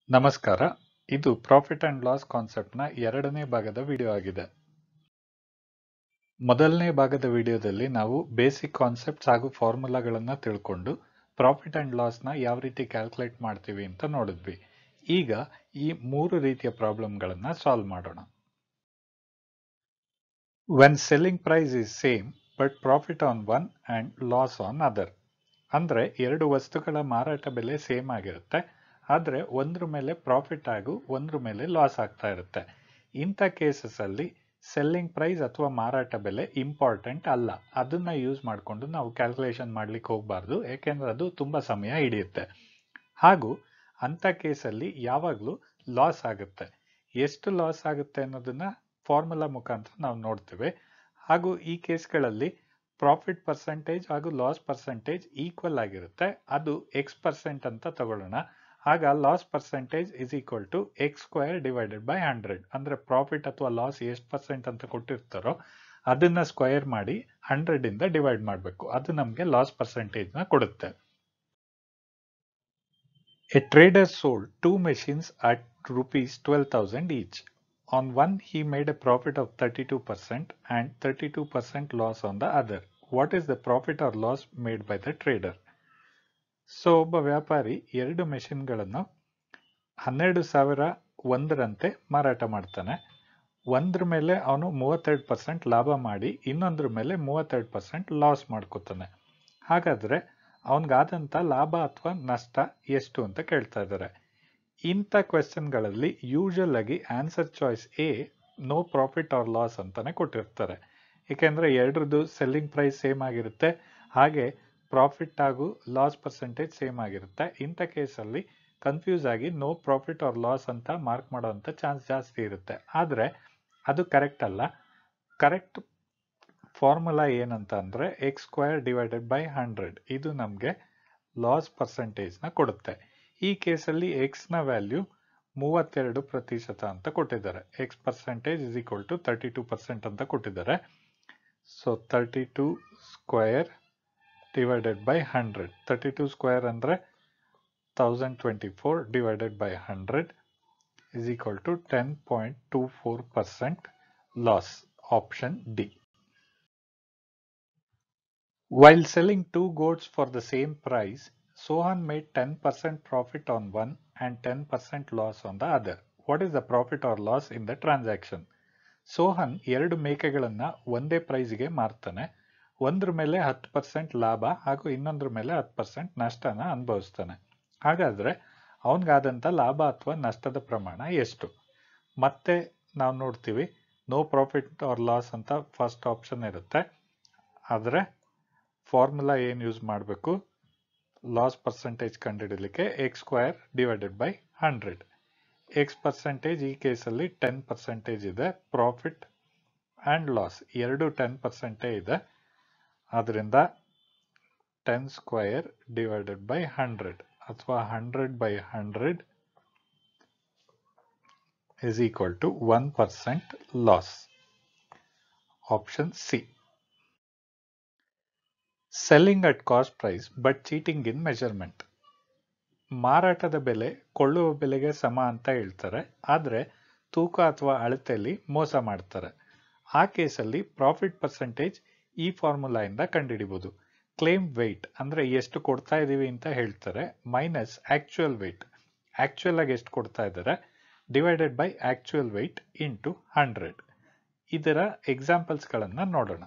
ನಮಸ್ಕಾರ ಇದು profit and loss ಕಾನ್ಸೆಪ್ಟ್ನ ಎರಡನೇ ಭಾಗದ ವಿಡಿಯೋ ಆಗಿದೆ ಮೊದಲನೇ ಭಾಗದ ವಿಡಿಯೋದಲ್ಲಿ ನಾವು ಬೇಸಿಕ್ ಕಾನ್ಸೆಪ್ಟ್ಸ್ ಹಾಗೂ ಫಾರ್ಮುಲಾಗಳನ್ನು ತಿಳ್ಕೊಂಡು ಪ್ರಾಫಿಟ್ ಅಂಡ್ ಲಾಸ್ನ ಯಾವ ರೀತಿ ಕ್ಯಾಲ್ಕುಲೇಟ್ ಮಾಡ್ತೀವಿ ಅಂತ ನೋಡಿದ್ವಿ ಈಗ ಈ ಮೂರು ರೀತಿಯ ಪ್ರಾಬ್ಲಮ್ಗಳನ್ನು ಸಾಲ್ವ್ ಮಾಡೋಣ when selling price is same but profit on one and loss on other ಅಂದ್ರೆ ಎರಡು ವಸ್ತುಗಳ ಮಾರಾಟ ಬೆಲೆ ಸೇಮ್ ಆಗಿರುತ್ತೆ ಆದರೆ ಒಂದ್ರ ಮೇಲೆ ಪ್ರಾಫಿಟ್ ಹಾಗೂ ಒಂದ್ರ ಮೇಲೆ ಲಾಸ್ ಆಗ್ತಾ ಇರುತ್ತೆ ಇಂಥ ಕೇಸಸ್ ಅಲ್ಲಿ ಸೆಲ್ಲಿಂಗ್ ಪ್ರೈಸ್ ಅಥವಾ ಮಾರಾಟ ಬೆಲೆ ಇಂಪಾರ್ಟೆಂಟ್ ಅಲ್ಲ ಅದನ್ನ ಯೂಸ್ ಮಾಡಿಕೊಂಡು ನಾವು ಕ್ಯಾಲ್ಕುಲೇಷನ್ ಮಾಡ್ಲಿಕ್ಕೆ ಹೋಗಬಾರ್ದು ಯಾಕೆಂದ್ರೆ ಅದು ತುಂಬಾ ಸಮಯ ಹಿಡಿಯುತ್ತೆ ಹಾಗೂ ಅಂಥ ಕೇಸಲ್ಲಿ ಯಾವಾಗಲೂ ಲಾಸ್ ಆಗುತ್ತೆ ಎಷ್ಟು ಲಾಸ್ ಆಗುತ್ತೆ ಅನ್ನೋದನ್ನ ಫಾರ್ಮುಲಾ ಮುಖಾಂತರ ನಾವು ನೋಡ್ತೇವೆ ಹಾಗೂ ಈ ಕೇಸ್ಗಳಲ್ಲಿ ಪ್ರಾಫಿಟ್ ಪರ್ಸೆಂಟೇಜ್ ಹಾಗೂ ಲಾಸ್ ಪರ್ಸೆಂಟೇಜ್ ಈಕ್ವಲ್ ಆಗಿರುತ್ತೆ ಅದು ಎಕ್ಸ್ ಪರ್ಸೆಂಟ್ ಅಂತ ತಗೊಳ್ಳೋಣ ಆಗ loss percentage is equal to X square divided by hundred ಅಂದ್ರೆ ಪ್ರಾಫಿಟ್ ಅಥವಾ ಲಾಸ್ ಎಷ್ಟು ಪರ್ಸೆಂಟ್ ಅಂತ ಕೊಟ್ಟಿರ್ತಾರೋ ಅದನ್ನ ಸ್ಕ್ವಯರ್ ಮಾಡಿ ಹಂಡ್ರೆಡ್ ಇಂದ ಡಿವೈಡ್ ಮಾಡಬೇಕು ಅದು ನಮಗೆ ಲಾಸ್ ಪರ್ಸೆಂಟೇಜ್ ನ ಕೊಡುತ್ತೆ a trader sold two machines at rupees twelve thousand each On one, he made a profit of 32% and 32% loss on the other. What is the profit or loss made by the trader? So ಒಬ್ಬ ವ್ಯಾಪಾರಿ ಎರಡು ಮೆಷಿನ್ಗಳನ್ನು ಹನ್ನೆರಡು ಸಾವಿರ ಒಂದರಂತೆ ಮಾರಾಟ ಮಾಡ್ತಾನೆ ಒಂದ್ರ ಮೇಲೆ ಅವನು ಮೂವತ್ತೆರಡು ಪರ್ಸೆಂಟ್ ಲಾಭ ಮಾಡಿ ಇನ್ನೊಂದ್ರ ಮೇಲೆ ಮೂವತ್ತೆರಡು ಪರ್ಸೆಂಟ್ ಲಾಸ್ ಮಾಡ್ಕೋತಾನೆ ಹಾಗಾದ್ರೆ ಅವನಿಗಾದಂಥ ಲಾಭ ಅಥವಾ ನಷ್ಟ ಎಷ್ಟು ಅಂತ ಕೇಳ್ತಾ ಇದ್ದಾರೆ ಇಂಥ ಕ್ವೆಶನ್ಗಳಲ್ಲಿ ಯೂಶಲ್ ಆಗಿ answer choice A no profit or loss ಅಂತಾನೆ ಕೊಟ್ಟಿರ್ತಾರೆ ಏಕೆಂದ್ರೆ ಎರಡರದ್ದು ಸೆಲ್ಲಿಂಗ್ ಪ್ರೈಸ್ ಸೇಮ್ ಆಗಿರುತ್ತೆ ಹಾಗೆ ಪ್ರಾಫಿಟ್ ಹಾಗೂ ಲಾಸ್ ಪರ್ಸೆಂಟೇಜ್ ಸೇಮ್ ಆಗಿರುತ್ತೆ ಇಂಥ ಕೇಸಲ್ಲಿ ಕನ್ಫ್ಯೂಸ್ ಆಗಿ ನೋ ಪ್ರಾಫಿಟ್ ಆರ್ ಲಾಸ್ ಅಂತ ಮಾರ್ಕ್ ಮಾಡೋವಂಥ ಚಾನ್ಸ್ ಜಾಸ್ತಿ ಇರುತ್ತೆ ಆದರೆ ಅದು ಕರೆಕ್ಟ್ ಅಲ್ಲ ಕರೆಕ್ಟ್ ಫಾರ್ಮುಲಾ ಏನಂತ ಅಂದರೆ x square divided by hundred ಇದು ನಮಗೆ ಲಾಸ್ ಪರ್ಸೆಂಟೇಜ್ನ ಕೊಡುತ್ತೆ ಈ ಕೇಸಲ್ಲಿ ಎಕ್ಸ್ ನ ವ್ಯಾಲ್ಯೂ ಮೂವತ್ತೆರಡು ಪ್ರತಿಶತ ಅಂತ ಕೊಟ್ಟಿದ್ದಾರೆ x percentage is equal to thirty two percent ಅಂತ ಕೊಟ್ಟಿದ್ದಾರೆ so thirty two square divided by hundred thirty two square ಅಂದರೆ thousand twenty four divided by hundred is equal to ten point two four percent loss option D While selling two goats for the same price, Sohan made 10% profit on one and 10% loss on the other. What is the profit or loss in the transaction? Sohan ಎರಡು ಮೇಕೆಗಳನ್ನ ಒಂದೇ ಪ್ರೈಸ್ಗೆ ಮಾರ್ತಾನೆ ಒಂದ್ರ ಮೇಲೆ ಹತ್ತು percent ಲಾಭ ಹಾಗೂ ಇನ್ನೊಂದ್ರ ಮೇಲೆ ಹತ್ತು ಪರ್ಸೆಂಟ್ ನಷ್ಟನ ಅನುಭವಿಸ್ತಾನೆ ಹಾಗಾದ್ರೆ ಅವನಿಗಾದಂಥ ಲಾಭ ಅಥವಾ ನಷ್ಟದ ಪ್ರಮಾಣ ಎಷ್ಟು ಮತ್ತೆ ನಾವು ನೋಡ್ತೀವಿ ನೋ ಪ್ರಾಫಿಟ್ ಆರ್ ಲಾಸ್ ಅಂತ ಫಸ್ಟ್ ಆಪ್ಷನ್ ಇರುತ್ತೆ ಆದರೆ ಫಾರ್ಮುಲಾ ಏನು ಯೂಸ್ ಮಾಡಬೇಕು ಲಾಸ್ ಪರ್ಸೆಂಟೇಜ್ ಕಂಡುಹಿಡಲಿಕ್ಕೆ x square divided by hundred x percentage ಈ ಕೇಸಲ್ಲಿ ಟೆನ್ ಪರ್ಸೆಂಟೇಜ್ ಇದೆ ಪ್ರಾಫಿಟ್ ಆ್ಯಂಡ್ ಲಾಸ್ ಎರಡು ಟೆನ್ ಪರ್ಸೆಂಟೇ ಇದೆ ಅದರಿಂದ ten square divided by hundred ಅಥವಾ hundred by hundred is equal to one percent loss option C selling at cost price but cheating in measurement ಮಾರಾಟದ ಬೆಲೆ ಕೊಳ್ಳುವ ಬೆಲೆಗೆ ಸಮ ಅಂತ ಹೇಳ್ತಾರೆ ಆದರೆ ತೂಕ ಅಥವಾ ಅಳತೆಯಲ್ಲಿ ಮೋಸ ಮಾಡ್ತಾರೆ ಆ ಕೇಸಲ್ಲಿ ಪ್ರಾಫಿಟ್ ಪರ್ಸೆಂಟೇಜ್ ಈ ಫಾರ್ಮುಲಾಯಿಂದ ಕಂಡುಹಿಡಿಬಹುದು ಕ್ಲೇಮ್ ವೆಯ್ಟ್ ಅಂದ್ರೆ ಎಷ್ಟು ಕೊಡ್ತಾ ಇದೀವಿ ಅಂತ ಹೇಳ್ತಾರೆ ಮೈನಸ್ ಆಕ್ಚುಯಲ್ ವೆಯ್ಟ್ ಆಕ್ಚುಯಲ್ ಆಗಿ ಎಷ್ಟು ಕೊಡ್ತಾ ಇದ್ದಾರೆ divided by actual weight into hundred ಇದರ ಎಕ್ಸಾಂಪಲ್ಸ್ಗಳನ್ನು ನೋಡೋಣ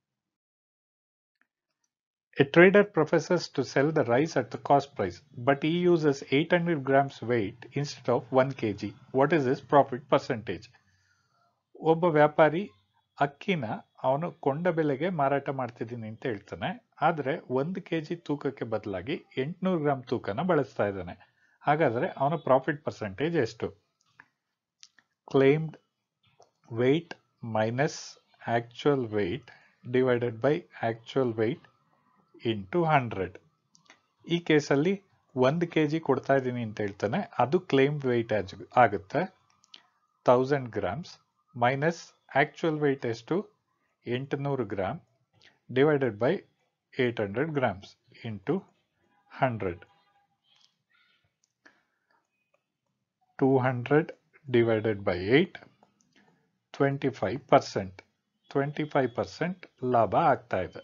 A trader professes to sell the rice at the cost price, but he uses 800 grams weight instead of 1 kg. What is his profit percentage? ಒಬ್ಬ ವ್ಯಾಪಾರಿ ಅಕ್ಕಿನ ಅವನು ಕೊಂಡ ಬೆಲೆಗೆ ಮಾರಾಟ ಮಾಡ್ತಿದ್ದೀನಿ ಅಂತ ಹೇಳ್ತಾನೆ ಆದರೆ ಒಂದು ಕೆ ಜಿ ತೂಕಕ್ಕೆ ಬದಲಾಗಿ ಎಂಟುನೂರು ಗ್ರಾಮ್ ತೂಕನ ಬಳಸ್ತಾ ಇದ್ದಾನೆ ಹಾಗಾದರೆ ಅವನ ಪ್ರಾಫಿಟ್ ಪರ್ಸೆಂಟೇಜ್ ಎಷ್ಟು claimed weight minus actual weight divided by actual weight into hundred ಈ ಕೇಸಲ್ಲಿ ಒಂದು ಕೆ ಜಿ ಕೊಡ್ತಾ ಇದ್ದೀನಿ ಅಂತ ಹೇಳ್ತಾನೆ ಅದು ಕ್ಲೇಮ್ ವೆಯ್ಟ್ ಆಗುತ್ತೆ thousand grams minus actual weight ಎಷ್ಟು ಎಂಟುನೂರು gram divided by eight hundred grams into hundred two hundred divided by eight twenty five percent twenty five percent ಲಾಭ ಆಗ್ತಾ ಇದೆ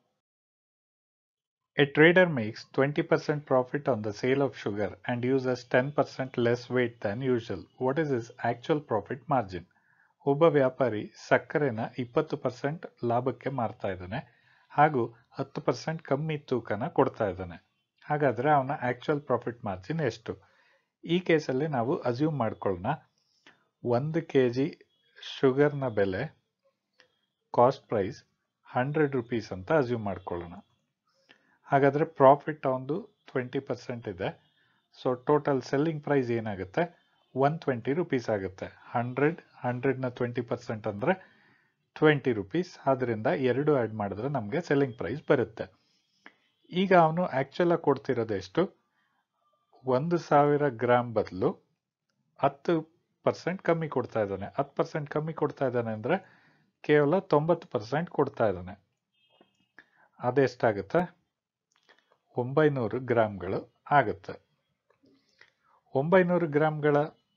A trader makes 20% profit on the sale of sugar and uses 10% less weight than usual. What is his actual profit margin? ಒಬ್ಬ ವ್ಯಾಪಾರಿ ಸಕ್ಕರೆನ ಇಪ್ಪತ್ತು percent ಲಾಭಕ್ಕೆ ಮಾರ್ತಾ ಇದ್ದಾನೆ ಹಾಗೂ ಹತ್ತು ಪರ್ಸೆಂಟ್ ಕಮ್ಮಿ ತೂಕನ ಕೊಡ್ತಾ ಇದ್ದಾನೆ ಹಾಗಾದ್ರೆ ಅವನ ಆಕ್ಚುಯಲ್ ಪ್ರಾಫಿಟ್ ಮಾರ್ಜಿನ್ ಎಷ್ಟು ಈ ಕೇಸಲ್ಲಿ ನಾವು ಅಸ್ಯೂಮ್ ಮಾಡ್ಕೊಳ್ಳೋಣ ಒಂದು ಕೆ ಜಿ ಶುಗರ್ನ ಬೆಲೆ ಕಾಸ್ಟ್ ಪ್ರೈಸ್ ಹಂಡ್ರೆಡ್ ರುಪೀಸ್ ಅಂತ ಅಸ್ಯೂಮ್ ಮಾಡ್ಕೊಳ್ಳೋಣ ಹಾಗಾದರೆ ಪ್ರಾಫಿಟ್ ಒಂದು ಟ್ವೆಂಟಿ ಪರ್ಸೆಂಟ್ ಇದೆ ಸೊ ಟೋಟಲ್ ಸೆಲ್ಲಿಂಗ್ ಪ್ರೈಸ್ ಏನಾಗುತ್ತೆ ಒನ್ ಟ್ವೆಂಟಿ ರುಪೀಸ್ ಆಗುತ್ತೆ ಹಂಡ್ರೆಡ್ ಹಂಡ್ರೆಡ್ನ ಟ್ವೆಂಟಿ ಪರ್ಸೆಂಟ್ ಅಂದರೆ ಟ್ವೆಂಟಿ ರುಪೀಸ್ ಅದರಿಂದ ಎರಡು ಆ್ಯಡ್ ಮಾಡಿದ್ರೆ ನಮಗೆ ಸೆಲ್ಲಿಂಗ್ ಪ್ರೈಸ್ ಬರುತ್ತೆ ಈಗ ಅವನು ಆ್ಯಕ್ಚುಲಾಗಿ ಕೊಡ್ತಿರೋದು ಎಷ್ಟು ಒಂದು ಸಾವಿರ ಗ್ರಾಮ್ ಬದಲು ಹತ್ತು ಪರ್ಸೆಂಟ್ ಕಮ್ಮಿ ಕೊಡ್ತಾ ಇದ್ದಾನೆ ಹತ್ತು ಪರ್ಸೆಂಟ್ ಕಮ್ಮಿ ಕೊಡ್ತಾ ಇದ್ದಾನೆ ಅಂದರೆ ಕೇವಲ ತೊಂಬತ್ತು ಪರ್ಸೆಂಟ್ ಕೊಡ್ತಾ ಇದ್ದಾನೆ ಅದೆಷ್ಟಾಗುತ್ತೆ ಒಂಬೈನೂರು ಗ್ರಾಮ್ಗಳು ಆಗುತ್ತೆ ಒಂಬೈನೂರು ಗ್ರಾಮ್ಗಳ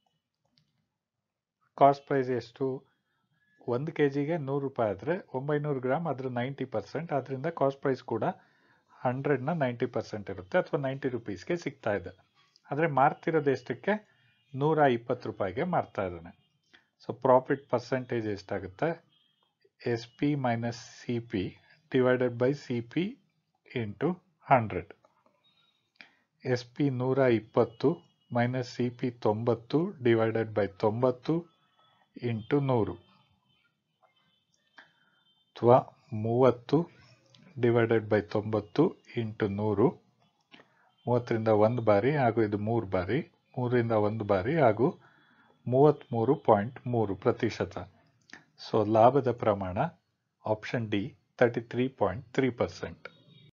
ಕಾಸ್ಟ್ ಪ್ರೈಸ್ ಎಷ್ಟು ಒಂದು ಕೆ ಜಿಗೆ ನೂರು ರೂಪಾಯಿ ಆದರೆ ಒಂಬೈನೂರು ಗ್ರಾಮ್ ಅದ್ರ ನೈಂಟಿ ಪರ್ಸೆಂಟ್ ಅದರಿಂದ ಕಾಸ್ಟ್ ಪ್ರೈಸ್ ಕೂಡ ಹಂಡ್ರೆಡ್ನ ನೈಂಟಿ ಪರ್ಸೆಂಟ್ ಇರುತ್ತೆ ಅಥವಾ ನೈಂಟಿ ರುಪೀಸ್ಗೆ ಸಿಗ್ತಾ ಇದೆ ಆದರೆ ಮಾರ್ತಿರೋದು ಎಷ್ಟಕ್ಕೆ ನೂರ ಇಪ್ಪತ್ತು ರೂಪಾಯಿಗೆ ಮಾರ್ತಾ ಇದ್ದಾನೆ ಸೊ ಪ್ರಾಫಿಟ್ ಪರ್ಸೆಂಟೇಜ್ ಎಷ್ಟಾಗುತ್ತೆ S P minus C P divided by C P into hundred S P ನೂರ ಇಪ್ಪತ್ತು ಮೈನಸ್ ಸಿ ಪಿ ತೊಂಬತ್ತು ಡಿವೈಡೆಡ್ ಬೈ ತೊಂಬತ್ತು ಇಂಟು ನೂರು ಅಥವಾ ಮೂವತ್ತು ಡಿವೈಡೆಡ್ ಬೈ ತೊಂಬತ್ತು ಇಂಟು ನೂರು ಮೂವತ್ತರಿಂದ ಒಂದು ಬಾರಿ ಹಾಗೂ ಇದು ಮೂರು ಬಾರಿ ಮೂರರಿಂದ ಒಂದು ಬಾರಿ ಹಾಗೂ ಮೂವತ್ತ್ಮೂರು ಪಾಯಿಂಟ್ ಮೂರು ಪ್ರತಿಶತ ಸೊ ಲಾಭದ ಪ್ರಮಾಣ option D thirty three point three percent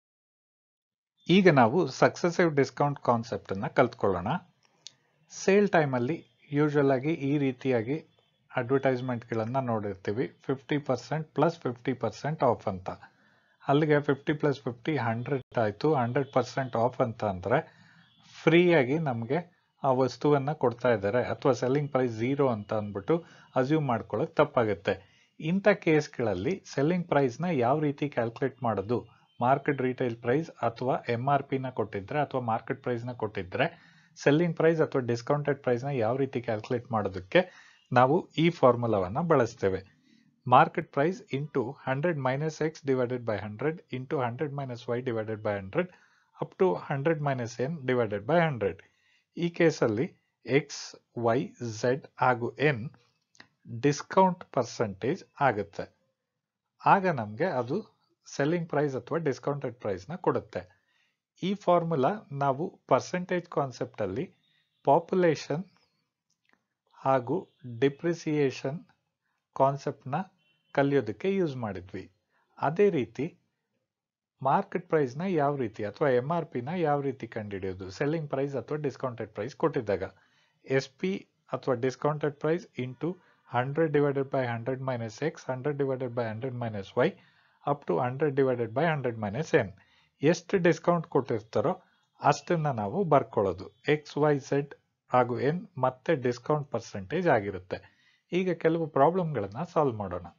ಈಗ ನಾವು ಸಕ್ಸೆಸಿವ್ ಡಿಸ್ಕೌಂಟ್ ಕಾನ್ಸೆಪ್ಟನ್ನು ಕಲ್ತ್ಕೊಳ್ಳೋಣ ಸೇಲ್ ಟೈಮಲ್ಲಿ ಯೂಶುವಲ್ ಆಗಿ ಈ ರೀತಿಯಾಗಿ ಅಡ್ವರ್ಟೈಸ್ಮೆಂಟ್ಗಳನ್ನು ನೋಡಿರ್ತೀವಿ fifty percent plus fifty percent off ಅಂತ ಅಲ್ಲಿಗೆ ಫಿಫ್ಟಿ ಪ್ಲಸ್ ಫಿಫ್ಟಿ ಹಂಡ್ರೆಡ್ ಆಯಿತು ಹಂಡ್ರೆಡ್ ಪರ್ಸೆಂಟ್ ಆಫ್ ಅಂತ ಅಂದರೆ ಫ್ರೀಯಾಗಿ ನಮಗೆ ಆ ವಸ್ತುವನ್ನು ಕೊಡ್ತಾ ಇದ್ದಾರೆ ಅಥವಾ ಸೆಲ್ಲಿಂಗ್ ಪ್ರೈಸ್ ಝೀರೋ ಅಂತ ಅಂದ್ಬಿಟ್ಟು ಅಸ್ಯೂಮ್ ಮಾಡ್ಕೊಳ್ಳೋದು ತಪ್ಪಾಗುತ್ತೆ ಇಂಥ ಕೇಸ್ಗಳಲ್ಲಿ ಸೆಲ್ಲಿಂಗ್ ಪ್ರೈಸ್ನ ಯಾವ ರೀತಿ ಕ್ಯಾಲ್ಕುಲೇಟ್ ಮಾಡೋದು ಮಾರ್ಕೆಟ್ ರಿಟೈಲ್ ಪ್ರೈಸ್ ಅಥವಾ ಎಮ್ ಆರ್ ಪಿನ ಕೊಟ್ಟಿದ್ರೆ ಅಥವಾ ಮಾರ್ಕೆಟ್ ಪ್ರೈಸ್ನ ಕೊಟ್ಟಿದ್ರೆ ಸೆಲ್ಲಿಂಗ್ ಪ್ರೈಸ್ ಅಥವಾ ಡಿಸ್ಕೌಂಟೆಡ್ ಪ್ರೈಸ್ನ ಯಾವ ರೀತಿ ಕ್ಯಾಲ್ಕುಲೇಟ್ ಮಾಡೋದಕ್ಕೆ ನಾವು ಈ ಫಾರ್ಮುಲಾವನ್ನು ಬಳಸ್ತೇವೆ market price into hundred minus x divided by hundred into hundred minus y divided by hundred up to hundred minus n divided by hundred ಈ ಕೇಸಲ್ಲಿ ಎಕ್ಸ್ ವೈ ಝೆಡ್ ಹಾಗೂ ಎನ್ ಡಿಸ್ಕೌಂಟ್ ಪರ್ಸೆಂಟೇಜ್ ಆಗುತ್ತೆ ಆಗ ನಮಗೆ ಅದು ಸೆಲ್ಲಿಂಗ್ ಪ್ರೈಸ್ ಅಥವಾ discounted ಪ್ರೈಸ್ನ ಕೊಡುತ್ತೆ ಈ ಫಾರ್ಮುಲಾ ನಾವು ಪರ್ಸೆಂಟೇಜ್ ಕಾನ್ಸೆಪ್ಟಲ್ಲಿ ಪಾಪ್ಯುಲೇಷನ್ ಹಾಗೂ ಡಿಪ್ರಿಸಿಯೇಷನ್ ಕಾನ್ಸೆಪ್ಟ್ನ ಕಲಿಯೋದಕ್ಕೆ ಯೂಸ್ ಮಾಡಿದ್ವಿ ಅದೇ ರೀತಿ ಮಾರ್ಕೆಟ್ ಪ್ರೈಸ್ನ ಯಾವ ರೀತಿ ಅಥವಾ ಎಮ್ ಆರ್ ಪಿನ ಯಾವ ರೀತಿ ಕಂಡುಹಿಡಿಯೋದು ಸೆಲ್ಲಿಂಗ್ ಪ್ರೈಸ್ ಅಥವಾ ಡಿಸ್ಕೌಂಟೆಡ್ ಪ್ರೈಸ್ ಕೊಟ್ಟಿದ್ದಾಗ ಎಸ್ ಪಿ ಅಥವಾ discounted price into hundred divided by hundred minus x hundred divided by hundred minus y up to hundred divided by hundred minus n ಎಷ್ಟು discount ಕೊಟ್ಟಿರ್ತಾರೋ ಅಷ್ಟನ್ನು ನಾವು ಬರ್ಕೊಳ್ಳೋದು ಎಕ್ಸ್ ವೈ ಝೆಡ್ ಹಾಗೂ n ಮತ್ತೆ discount percentage ಆಗಿರುತ್ತೆ ಈಗ ಕೆಲವು ಪ್ರಾಬ್ಲಮ್ಗಳನ್ನು ಸಾಲ್ವ್ ಮಾಡೋಣ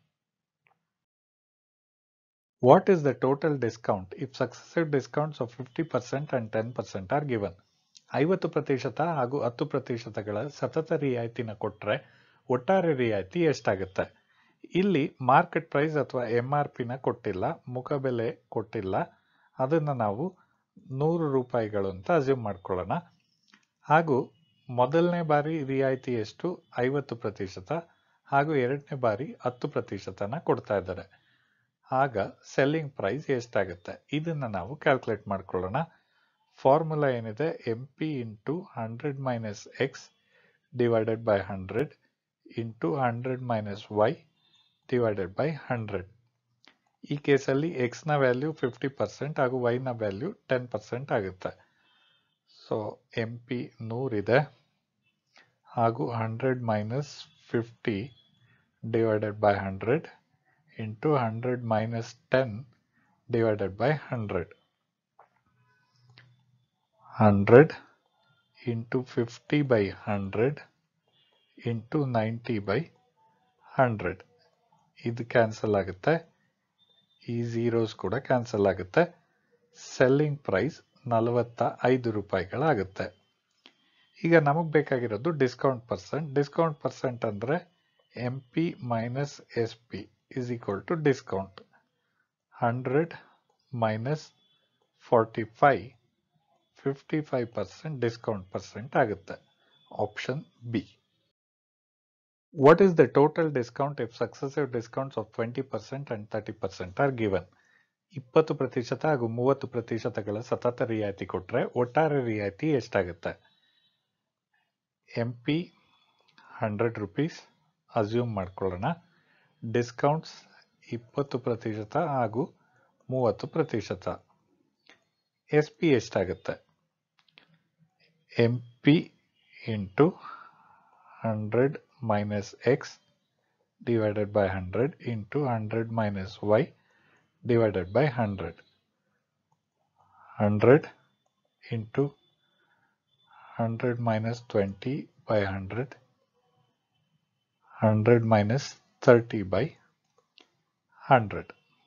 what is the total discount if successive discounts of fifty percent and ten percent are given ಐವತ್ತು ಪ್ರತಿಶತ ಹಾಗೂ ಹತ್ತು ಪ್ರತಿಶತಗಳ ಸತತ ರಿಯಾಯಿತಿನ ಕೊಟ್ಟರೆ ಒಟ್ಟಾರೆ ರಿಯಾಯಿತಿ ಎಷ್ಟಾಗುತ್ತೆ ಇಲ್ಲಿ ಮಾರ್ಕೆಟ್ ಪ್ರೈಸ್ ಅಥವಾ ಎಮ್ ಆರ್ ಪಿನ ಕೊಟ್ಟಿಲ್ಲ ಮುಖಬೆಲೆ ಕೊಟ್ಟಿಲ್ಲ ಅದನ್ನು ನಾವು ನೂರು ರೂಪಾಯಿಗಳು ಅಂತ ಅಸ್ಯೂಮ್ ಮಾಡ್ಕೊಳ್ಳೋಣ ಹಾಗೂ ಮೊದಲನೇ ಬಾರಿ ರಿಯಾಯಿತಿ ಎಷ್ಟು ಐವತ್ತು ಪ್ರತಿಶತ ಹಾಗೂ ಎರಡನೇ ಬಾರಿ ಹತ್ತು ಪ್ರತಿಶತನ ಕೊಡ್ತಾ ಇದ್ದಾರೆ ಆಗ ಸೆಲ್ಲಿಂಗ್ ಪ್ರೈಸ್ ಎಷ್ಟಾಗುತ್ತೆ ಇದನ್ನು ನಾವು ಕ್ಯಾಲ್ಕುಲೇಟ್ ಮಾಡ್ಕೊಳ್ಳೋಣ ಫಾರ್ಮುಲಾ ಏನಿದೆ M P into hundred minus x divided by hundred into hundred minus y divided by hundred ಈ ಕೇಸಲ್ಲಿ ಎಕ್ಸ್ನ ವ್ಯಾಲ್ಯೂ ಫಿಫ್ಟಿ ಪರ್ಸೆಂಟ್ ಹಾಗೂ ವೈನ ವ್ಯಾಲ್ಯೂ ಟೆನ್ ಪರ್ಸೆಂಟ್ ಆಗುತ್ತೆ ಸೊ ಎಂ ಪಿ ನೂರಿದೆ ಹಾಗೂ hundred minus fifty divided by hundred into hundred minus ten divided by hundred hundred into fifty by hundred into ninety by hundred ಇದು cancel ಆಗುತ್ತೆ ಈ zeros ಕೂಡ cancel ಆಗುತ್ತೆ selling price ನಲವತ್ತ ಐದು ರೂಪಾಯಿಗಳಾಗುತ್ತೆ ಈಗ ನಮಗೆ ಬೇಕಾಗಿರೋದು ಡಿಸ್ಕೌಂಟ್ ಪರ್ಸೆಂಟ್ ಡಿಸ್ಕೌಂಟ್ ಪರ್ಸೆಂಟ್ ಅಂದರೆ M P minus S P is equal to discount hundred minus forty five fifty five percent discount percent ಆಗುತ್ತೆ option B What is the total discount if successive discounts of 20% and 30% are given? ಇಪ್ಪತ್ತು ಪ್ರತಿಶತ ಹಾಗೂ ಮೂವತ್ತು ಪ್ರತಿಶತಗಳ ಸತತ ರಿಯಾಯಿತಿ ಕೊಟ್ಟರೆ ಒಟ್ಟಾರೆ ರಿಯಾಯಿತಿ ಎಷ್ಟಾಗುತ್ತೆ M P hundred rupees assume ಮಾಡ್ಕೊಳ್ಳೋಣ ಡಿಸ್ಕೌಂಟ್ಸ್ ಇಪ್ಪತ್ತು ಪ್ರತಿಶತ ಹಾಗೂ ಮೂವತ್ತು ಪ್ರತಿಶತ ಎಸ್ ಪಿ ಎಷ್ಟಾಗುತ್ತೆ M P into hundred minus x divided by 100 into 100 minus y divided by 100. 100 into 100 minus 20 by 100. 100 minus 30 by 100.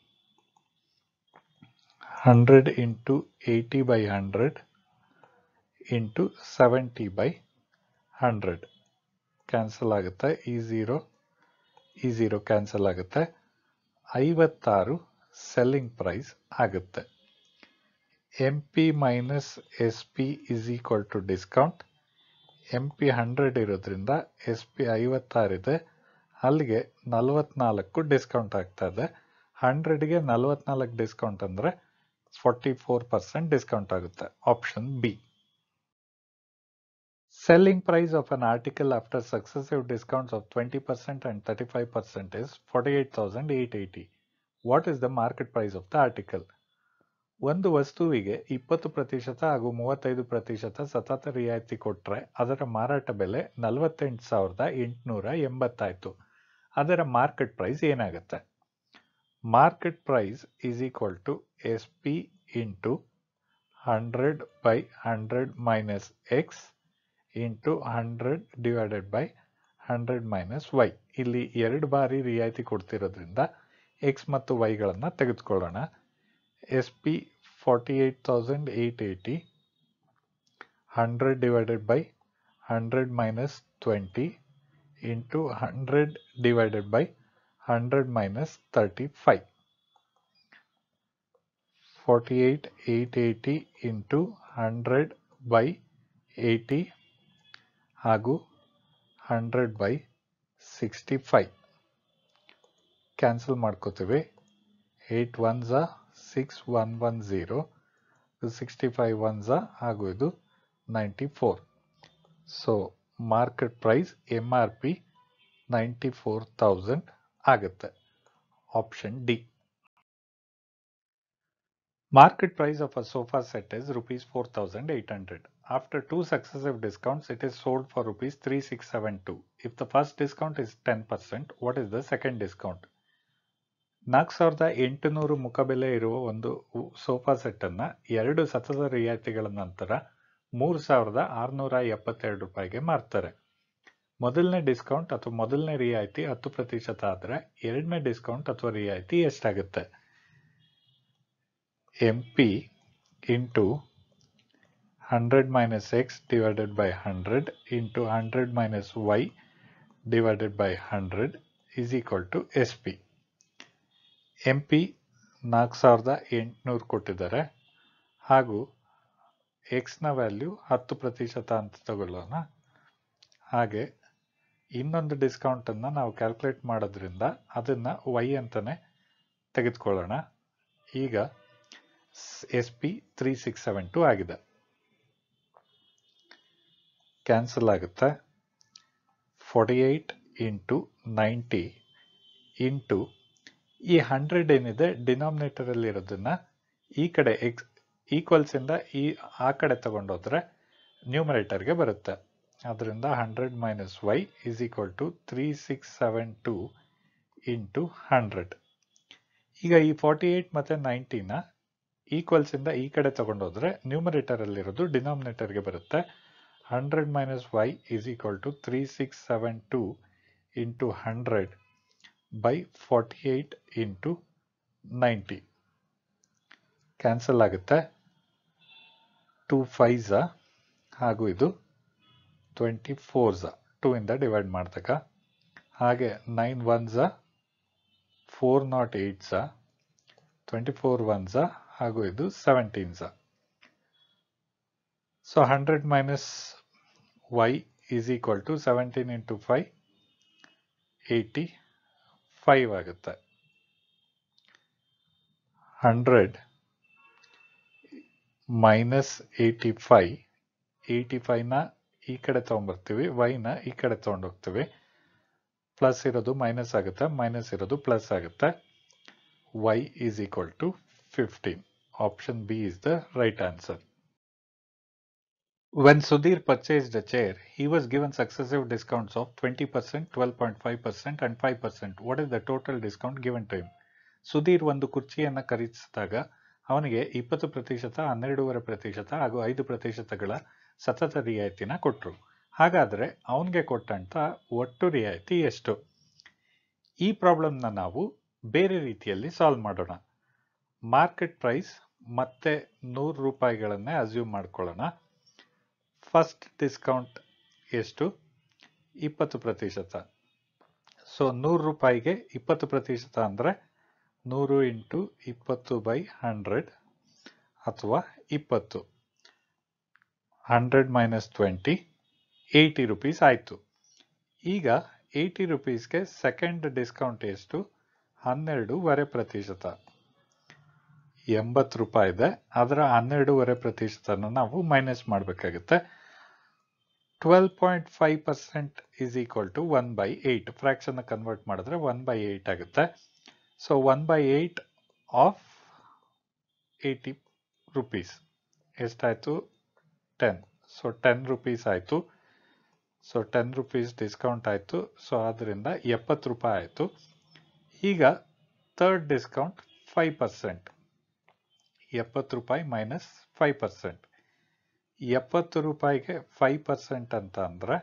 100 into 80 by 100 into 70 by 100. Cancel ಆಗುತ್ತೆ ಈ zero ಈ ಝೀರೋ ಕ್ಯಾನ್ಸಲ್ ಆಗುತ್ತೆ ಐವತ್ತಾರು ಸೆಲ್ಲಿಂಗ್ ಪ್ರೈಸ್ ಆಗುತ್ತೆ M P minus S P is equal to discount M P hundred ಇರೋದ್ರಿಂದ S P ಐವತ್ತಾರಿದೆ ಅಲ್ಲಿಗೆ ನಲವತ್ನಾಲ್ಕು ಡಿಸ್ಕೌಂಟ್ ಆಗ್ತಾ ಇದೆ ಹಂಡ್ರೆಡ್ಗೆ ನಲವತ್ನಾಲ್ಕು ಡಿಸ್ಕೌಂಟ್ ಅಂದರೆ ಫಾರ್ಟಿ ಫೋರ್ ಪರ್ಸೆಂಟ್ ಡಿಸ್ಕೌಂಟ್ ಆಗುತ್ತೆ option B Selling price of an article after successive discounts of 20% and 35% is 48,880. What is the market price of the article? ಒಂದು ವಸ್ತುವಿಗೆ ಇಪ್ಪತ್ತು ಪ್ರತಿಶತ ಹಾಗೂ ಮೂವತ್ತೈದು ಪ್ರತಿಶತ ಸತತ ರಿಯಾಯಿತಿ ಕೊಟ್ಟರೆ ಅದರ ಮಾರಾಟ ಬೆಲೆ ನಲವತ್ತೆಂಟು ಸಾವಿರದ ಎಂಟುನೂರ ಎಂಬತ್ತಾಯಿತು ಅದರ ಮಾರ್ಕೆಟ್ ಪ್ರೈಸ್ ಏನಾಗುತ್ತೆ market price is equal to S P into hundred by hundred minus x into hundred divided by hundred minus y ಇಲ್ಲಿ ಎರಡು ಬಾರಿ ರಿಯಾಯಿತಿ ಕೊಡ್ತಿರೋದ್ರಿಂದ ಎಕ್ಸ್ ಮತ್ತು ವೈಗಳನ್ನು ತೆಗೆದುಕೊಳ್ಳೋಣ S P forty eight thousand eight eighty hundred divided by hundred minus twenty into hundred divided by hundred minus thirty five forty eight eight eighty into hundred by eighty ಹಾಗೂ hundred by sixty five cancel ಮಾಡ್ಕೋತೀವಿ eight one ಝಾ six one one zero sixty five one ಝಾ ಹಾಗೂ ಇದು ninety four so market price M R P ninety four thousand ಆಗುತ್ತೆ option D Market price of a sofa set is rupees 4800. After two successive discounts, it is sold for rupees 3672. If the first discount is 10%, what is the second discount? ನಾಲ್ಕು ಸಾವಿರದ ಎಂಟುನೂರು ಮುಖಬೆಲೆ ಇರುವ ಒಂದು sofa set ಅನ್ನ ಎರಡು ಸತತ ರಿಯಾಯಿತಿಗಳ ನಂತರ ಮೂರು ಸಾವಿರದ ಆರುನೂರ ಎಪ್ಪತ್ತೆರಡು ರೂಪಾಯಿಗೆ ಮಾರ್ತಾರೆ ಮೊದಲನೇ ಡಿಸ್ಕೌಂಟ್ ಅಥವಾ ಮೊದಲನೇ ರಿಯಾಯಿತಿ ಹತ್ತು ಪ್ರತಿಶತ ಆದರೆ ಎರಡನೇ ಡಿಸ್ಕೌಂಟ್ ಅಥವಾ ರಿಯಾಯಿತಿ ಎಷ್ಟಾಗುತ್ತೆ MP into 100 minus x divided by 100 into 100 minus y divided by 100 is equal to SP. MP ನಾಲ್ಕು ಸಾವಿರದ ಎಂಟುನೂರು ಕೊಟ್ಟಿದ್ದಾರೆ ಹಾಗೂ ಎಕ್ಸ್ನ ವ್ಯಾಲ್ಯೂ ಹತ್ತು ಪ್ರತಿಶತ ಅಂತ ತಗೊಳ್ಳೋಣ ಹಾಗೆ ಇನ್ನೊಂದು ಡಿಸ್ಕೌಂಟನ್ನು ನಾವು ಕ್ಯಾಲ್ಕುಲೇಟ್ ಮಾಡೋದ್ರಿಂದ ಅದನ್ನು ವೈ ಅಂತಲೇ ತೆಗೆದುಕೊಳ್ಳೋಣ ಈಗ S P three six seven two ಆಗಿದೆ ಕ್ಯಾನ್ಸಲ್ ಆಗುತ್ತೆ forty eight into ninety into ಈ ಹಂಡ್ರೆಡ್ ಏನಿದೆ ಡಿನಾಮಿನೇಟರಲ್ಲಿ ಇರೋದನ್ನ ಈ ಕಡೆ ಎಕ್ಸ್ ಈಕ್ವಲ್ಸಿಂದ ಈ ಆ ಕಡೆ ತಗೊಂಡೋದ್ರೆ ನ್ಯೂಮರೇಟರ್ಗೆ ಬರುತ್ತೆ ಅದರಿಂದ hundred minus y is equal to three six seven two into hundred ಈಗ ಈ ಫಾರ್ಟಿ ಏಯ್ಟ್ ಮತ್ತು ನೈಂಟಿನ ಈಕ್ವಲ್ಸಿಂದ ಈ ಕಡೆ ತಗೊಂಡೋದ್ರೆ ನ್ಯೂಮರೇಟರಲ್ಲಿರೋದು ಡಿನಾಮಿನೇಟರ್ಗೆ ಬರುತ್ತೆ 100 minus y is equal to 3672 into 100 by 48 into 90 cancel ಆಗುತ್ತೆ ಟೂ ಫೈಝ ಹಾಗೂ ಇದು ಟ್ವೆಂಟಿ ಫೋರ್ಝ ಟೂ ಇಂದ ಡಿವೈಡ್ ಮಾಡಿದಾಗ ಹಾಗೆ ನೈನ್ ಒನ್ಝ ಫೋರ್ ನಾಟ್ ಏಯ್ಟ್ಝ ಟ್ವೆಂಟಿ ಫೋರ್ ಒನ್ಝ ಹಾಗೂ ಇದು ಸೆವೆಂಟೀನ್ಝ so hundred minus y is equal to seventeen into five eighty five ಆಗುತ್ತೆ hundred minus eighty five eighty five ಈ ಕಡೆ ತೊಗೊಂಬರ್ತೀವಿ ವೈನ ಈ ಕಡೆ ತೊಗೊಂಡೋಗ್ತೀವಿ ಪ್ಲಸ್ ಇರೋದು ಮೈನಸ್ ಆಗುತ್ತೆ ಮೈನಸ್ ಇರೋದು ಪ್ಲಸ್ ಆಗುತ್ತೆ y is equal to fifteen option B is the right answer. When Sudhir purchased a chair, he was given successive discounts of 20%, 12.5% and 5%. What is the total discount given to him? Sudhir ಒಂದು ಕುರ್ಚಿಯನ್ನು ಖರೀದಿಸಿದಾಗ ಅವನಿಗೆ ಇಪ್ಪತ್ತು ಪ್ರತಿಶತ ಹನ್ನೆರಡೂವರೆ ಪ್ರತಿಶತ ಹಾಗೂ ಐದು ಪ್ರತಿಶತಗಳ ಸತತ ರಿಯಾಯಿತಿನ ಕೊಟ್ಟರು ಹಾಗಾದರೆ ಅವನಿಗೆ ಕೊಟ್ಟಂತ ಒಟ್ಟು ರಿಯಾಯಿತಿ ಎಷ್ಟು ಈ ಪ್ರಾಬ್ಲಮ್ನ ನಾವು ಬೇರೆ ರೀತಿಯಲ್ಲಿ ಸಾಲ್ವ್ ಮಾಡೋಣ ಮಾರ್ಕೆಟ್ ಪ್ರೈಸ್ ಮತ್ತೆ ನೂರು ರೂಪಾಯಿಗಳನ್ನೇ ಅಸ್ಯೂಮ್ ಮಾಡ್ಕೊಳ್ಳೋಣ ಫಸ್ಟ್ ಡಿಸ್ಕೌಂಟ್ ಎಷ್ಟು ಇಪ್ಪತ್ತು ಪ್ರತಿಶತ ಸೊ ನೂರು ರೂಪಾಯಿಗೆ ಇಪ್ಪತ್ತು ಪ್ರತಿಶತ ಅಂದರೆ ನೂರು ಇಂಟು ಇಪ್ಪತ್ತು ಬೈ ಹಂಡ್ರೆಡ್ ಅಥವಾ ಇಪ್ಪತ್ತು hundred minus twenty eighty rupees ಆಯಿತು ಈಗ ಏಯ್ಟಿ ರುಪೀಸ್ಗೆ ಸೆಕೆಂಡ್ ಡಿಸ್ಕೌಂಟ್ ಎಷ್ಟು ಹನ್ನೆರಡೂವರೆ ಪ್ರತಿಶತ ಎಂಬತ್ತು ರೂಪಾಯಿ ಇದೆ ಅದರ ಹನ್ನೆರಡೂವರೆ ಪ್ರತಿಶತನ ನಾವು ಮೈನಸ್ ಮಾಡಬೇಕಾಗುತ್ತೆ twelve point five percent is equal to one by eight ಫ್ರ್ಯಾಕ್ಷನ್ನ ಕನ್ವರ್ಟ್ ಮಾಡಿದ್ರೆ ಒನ್ ಬೈ ಏಯ್ಟ್ ಆಗುತ್ತೆ so one by eight of eighty rupees ಎಷ್ಟಾಯಿತು ಟೆನ್ ಸೊ ಟೆನ್ ರುಪೀಸ್ ಆಯಿತು ಸೊ ಟೆನ್ ರುಪೀಸ್ ಡಿಸ್ಕೌಂಟ್ ಆಯಿತು ಸೊ ಅದರಿಂದ ಎಪ್ಪತ್ತು ರೂಪಾಯಿ ಆಯಿತು ಈಗ ಥರ್ಡ್ ಡಿಸ್ಕೌಂಟ್ ಫೈವ್ ಪರ್ಸೆಂಟ್ ಎಪ್ಪತ್ತು ರೂಪಾಯಿ ಮೈನಸ್ ಫೈವ್ ಪರ್ಸೆಂಟ್ ಎಪ್ಪತ್ತು ರೂಪಾಯಿಗೆ ಫೈವ್ ಪರ್ಸೆಂಟ್ ಅಂತ ಅಂದರೆ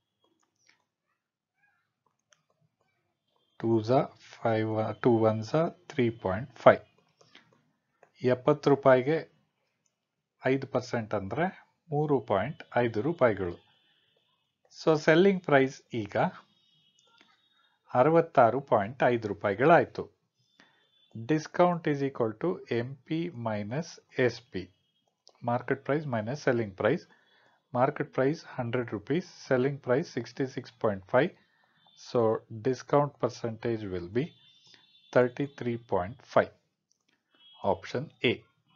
ಟೂ ಝ ಫೈವ್ ಟೂ ಒನ್ ಝ ತ್ರೀ ಪಾಯಿಂಟ್ ಫೈವ್ ಎಪ್ಪತ್ತು ರೂಪಾಯಿಗೆ ಐದು ಪರ್ಸೆಂಟ್ ಅಂದರೆ ಮೂರು ಪಾಯಿಂಟ್ ಐದು ರೂಪಾಯಿಗಳು ಸೊ ಸೆಲ್ಲಿಂಗ್ ಪ್ರೈಸ್ ಈಗ ಅರವತ್ತಾರು ಪಾಯಿಂಟ್ ಐದು ರೂಪಾಯಿಗಳಾಯಿತು discount is equal to M P minus S P market price minus selling price market price hundred rupees selling price sixty six point five so discount percentage will be thirty three point five option A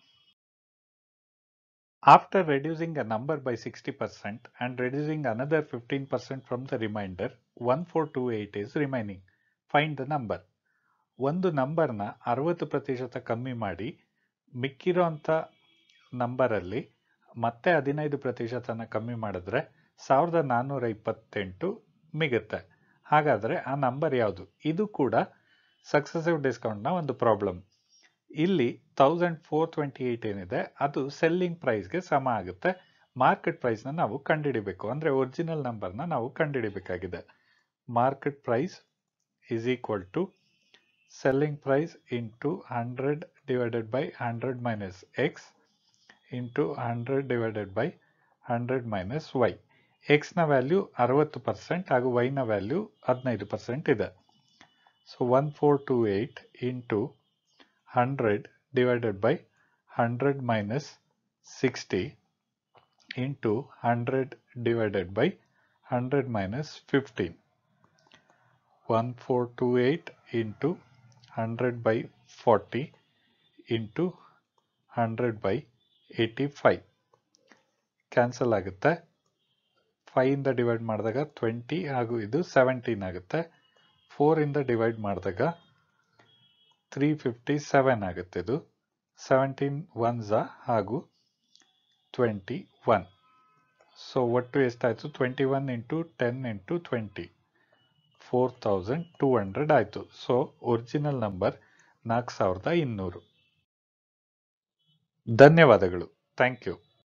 After reducing a number by 60% and reducing another 15% from the remainder, 1428 is remaining. Find the number. ಒಂದು ನಂಬರ್ನ ಅರವತ್ತು ಪ್ರತಿಶತ ಕಮ್ಮಿ ಮಾಡಿ ಮಿಕ್ಕಿರೋಂಥ ನಂಬರಲ್ಲಿ ಮತ್ತೆ ಹದಿನೈದು ಪ್ರತಿಶತನ ಕಮ್ಮಿ ಮಾಡಿದ್ರೆ ಸಾವಿರದ ನಾನ್ನೂರ ಇಪ್ಪತ್ತೆಂಟು ಮಿಗುತ್ತೆ ಹಾಗಾದರೆ ಆ ನಂಬರ್ ಯಾವುದು ಇದು ಕೂಡ ಸಕ್ಸಸಿವ್ ಡಿಸ್ಕೌಂಟ್ನ ಒಂದು ಪ್ರಾಬ್ಲಮ್ ಇಲ್ಲಿ ತೌಸಂಡ್ ಫೋರ್ ಟ್ವೆಂಟಿ ಏಯ್ಟ್ ಏನಿದೆ ಅದು ಸೆಲ್ಲಿಂಗ್ ಪ್ರೈಸ್ಗೆ ಸಮ ಆಗುತ್ತೆ ಮಾರ್ಕೆಟ್ ಪ್ರೈಸ್ನ ನಾವು ಕಂಡುಹಿಡಿಬೇಕು ಅಂದರೆ ಒರಿಜಿನಲ್ ನಂಬರ್ನ ನಾವು ಕಂಡುಹಿಡಿಬೇಕಾಗಿದೆ market price is equal to selling price into hundred divided by hundred minus x into hundred divided by hundred minus y ಎಕ್ಸ್ನ ವ್ಯಾಲ್ಯೂ ಅರವತ್ತು ಪರ್ಸೆಂಟ್ ಹಾಗೂ ವೈನ ವ್ಯಾಲ್ಯೂ ಹದಿನೈದು ಪರ್ಸೆಂಟ್ ಇದೆ so one four two eight into 100 divided by 100 minus 60 into 100 divided by 100 minus 15. 1428 into 100 by 40 into 100 by 85. Cancel ಆಗುತ್ತೆ ಫೈಯಿಂದ divide ಮಾಡಿದಾಗ twenty ಹಾಗೂ ಇದು ಸೆವೆಂಟೀನ್ ಆಗುತ್ತೆ ಫೋರಿಂದ ಡಿವೈಡ್ ಮಾಡಿದಾಗ ತ್ರೀ ಫಿಫ್ಟಿ ಸೆವೆನ್ ಆಗುತ್ತೆ ಇದು ಸೆವೆಂಟೀನ್ ಒನ್ ಝ ಹಾಗೂ ಟ್ವೆಂಟಿ ಒನ್ ಸೊ ಒಟ್ಟು ಎಷ್ಟಾಯಿತು twenty one into ten into twenty four thousand two hundred ಆಯಿತು ಸೊ ಒರಿಜಿನಲ್ ನಂಬರ್ ನಾಲ್ಕು ಸಾವಿರದ ಇನ್ನೂರು ಧನ್ಯವಾದಗಳು ಥ್ಯಾಂಕ್ ಯು